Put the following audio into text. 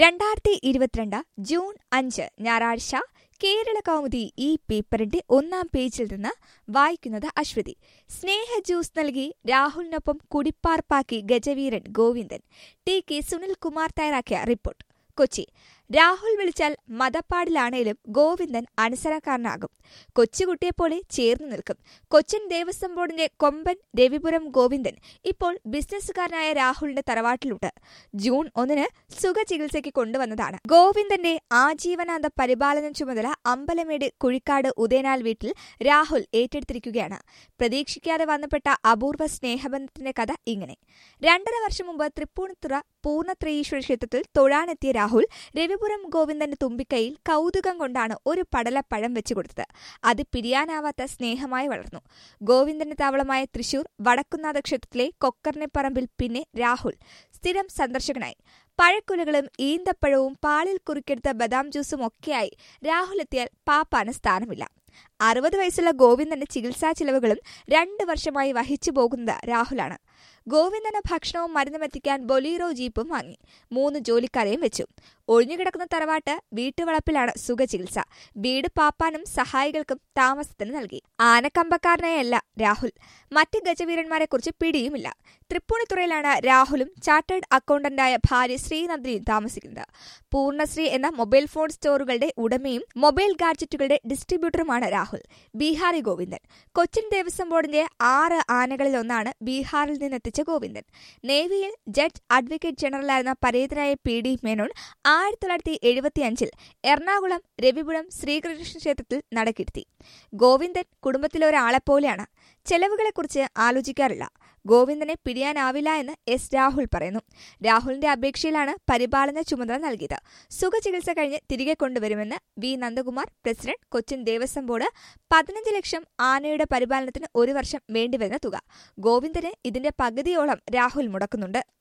രണ്ടായിരത്തി ഇരുപത്തിരണ്ട് ജൂൺ അഞ്ച് ഞായറാഴ്ച കേരള കൗമുദി ഈ പേപ്പറിന്റെ ഒന്നാം പേജിൽ നിന്ന് വായിക്കുന്നത് അശ്വതി സ്നേഹ ജ്യൂസ് നൽകി രാഹുലിനൊപ്പം കുടിപ്പാർപ്പാക്കി ഗജവീരൻ ഗോവിന്ദൻ ടി കെ സുനിൽകുമാർ തയ്യാറാക്കിയ റിപ്പോർട്ട് കൊച്ചി രാഹുൽ വിളിച്ചാൽ മതപ്പാടിലാണേലും ഗോവിന്ദൻ അനുസരണക്കാരനാകും കൊച്ചുകുട്ടിയെപ്പോലെ ചേർന്നു നിൽക്കും കൊച്ചിൻ ദേവസ്വം ബോർഡിന്റെ കൊമ്പൻ രവിപുരം ഗോവിന്ദൻ ഇപ്പോൾ ബിസിനസ്സുകാരനായ രാഹുലിന്റെ തറവാട്ടിലുണ്ട് ജൂൺ ഒന്നിന് സുഖചികിത്സയ്ക്ക് കൊണ്ടുവന്നതാണ് ഗോവിന്ദന്റെ ആജീവനാന്ത പരിപാലന ചുമതല അമ്പലമേട് കുഴിക്കാട് ഉദയനാൽ വീട്ടിൽ രാഹുൽ ഏറ്റെടുത്തിരിക്കുകയാണ് പ്രതീക്ഷിക്കാതെ വന്നപ്പെട്ട അപൂർവ സ്നേഹബന്ധത്തിന്റെ കഥ ഇങ്ങനെ രണ്ടര വർഷം മുമ്പ് തൃപ്പൂണിത്തുറ പൂർണ്ണത്രയീശ്വര ക്ഷേത്രത്തിൽ തൊഴാനെത്തിയ രാഹുൽ രവിപുരം ഗോവിന്ദന്റെ തുമ്പിക്കൈയിൽ കൗതുകം കൊണ്ടാണ് ഒരു പടലപ്പഴം വെച്ചു കൊടുത്തത് അത് പിരിയാനാവാത്ത സ്നേഹമായി വളർന്നു ഗോവിന്ദന്റെ താവളമായ തൃശൂർ വടക്കുന്നാഥ ക്ഷേത്രത്തിലെ കൊക്കർണിപ്പറമ്പിൽ പിന്നെ രാഹുൽ സ്ഥിരം സന്ദർശകനായി പഴക്കുലകളും ഈന്തപ്പഴവും പാലിൽ കുറുക്കെടുത്ത ബദാം ജ്യൂസും ഒക്കെയായി രാഹുൽ എത്തിയാൽ പാപ്പാന് സ്ഥാനമില്ല അറുപത് വയസ്സുള്ള ഗോവിന്ദന്റെ ചികിത്സാ ചിലവുകളും രണ്ട് വർഷമായി വഹിച്ചു പോകുന്നത് രാഹുലാണ് ഗോവിന്ദന് ഭക്ഷണവും മരുന്നും എത്തിക്കാൻ ബൊലീറോ ജീപ്പും വാങ്ങി മൂന്ന് ജോലിക്കാരെയും വെച്ചു ഒഴിഞ്ഞുകിടക്കുന്ന തറവാട്ട് വീട്ടുവളപ്പിലാണ് സുഖചികിത്സ വീട് പാപ്പാനും സഹായികൾക്കും താമസത്തിന് നൽകി ആനക്കമ്പക്കാരനായല്ല രാഹുൽ മറ്റ് ഗജവീരന്മാരെക്കുറിച്ച് പിടിയുമില്ല തൃപ്പൂണിത്തുറയിലാണ് രാഹുലും ചാർട്ടേഡ് അക്കൗണ്ടന്റായ ഭാര്യ ശ്രീനന്ദിനിയും താമസിക്കുന്നത് പൂർണ്ണശ്രീ എന്ന മൊബൈൽ ഫോൺ സ്റ്റോറുകളുടെ ഉടമയും മൊബൈൽ ഗാഡ്ജറ്റുകളുടെ ഡിസ്ട്രിബ്യൂട്ടറുമാണ് രാഹുൽ ബീഹാറി ഗോവിന്ദൻ കൊച്ചിൻ ദേവസ്വം ബോർഡിന്റെ ആറ് ആനകളിലൊന്നാണ് ബീഹാറിൽ നിന്നെത്തിച്ച ഗോവിന്ദൻ നേവിയിൽ ജഡ്ജ് അഡ്വക്കേറ്റ് ജനറലായിരുന്ന പരേതനായ പി ഡി മേനോൻ ആയിരത്തി തൊള്ളായിരത്തി എഴുപത്തിയഞ്ചിൽ എറണാകുളം രവിപുരം ശ്രീകൃഷ്ണ ക്ഷേത്രത്തിൽ നടക്കിരുത്തി ഗോവിന്ദൻ കുടുംബത്തിലെ ഒരാളെപ്പോലെയാണ് ചെലവുകളെക്കുറിച്ച് ആലോചിക്കാറില്ല ഗോവിന്ദനെ പിരിയാനാവില്ല എന്ന് എസ് രാഹുൽ പറയുന്നു രാഹുലിന്റെ അപേക്ഷയിലാണ് പരിപാലന ചുമതല നൽകിയത് സുഖചികിത്സ കഴിഞ്ഞ് തിരികെ കൊണ്ടുവരുമെന്ന് V Nandakumar president Cochin Devaswom board പതിനഞ്ച് ലക്ഷം ആനയുടെ പരിപാലനത്തിന് ഒരു വർഷം വേണ്ടിവരുന്ന തുക ഗോവിന്ദന് ഇതിന്റെ പകുതിയോളം രാഹുൽ മുടക്കുന്നുണ്ട്